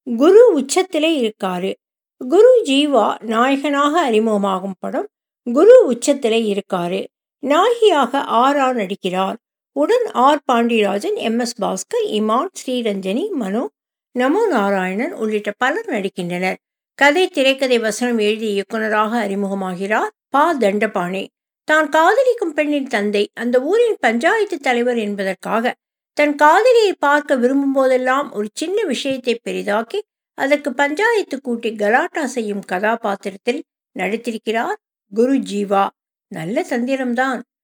குரு உச்சத்திலே இருக்காரு குரு ஜீவா நாயகனாக அறிமுகமாகும் படம் குரு உச்சத்திலே இருக்காரு நாயகியாக ஆரா நடிக்கிறார் உடன் R Pandiarajan M S Bhaskar Imman Sriranjani Mano Namo Narayanan உள்ளிட்ட பலர் நடிக்கின்றனர் கதை திரைக்கதை வசனம் எழுதிய இயக்குனராக அறிமுகமாகிறார் பா தண்டபாணி தான் காதலிக்கும் பெண்ணின் தந்தை அந்த ஊரின் பஞ்சாயத்து தலைவர் என்பதற்காக தன் காதலியை பார்க்க விரும்பும் போதெல்லாம் ஒரு சின்ன விஷயத்தை பெரிதாக்கி அதற்கு பஞ்சாயத்து கூட்டி கலாட்டா செய்யும் கதாபாத்திரத்தில் நடித்திருக்கிறார் குரு ஜீவா நல்ல தந்திரம்தான்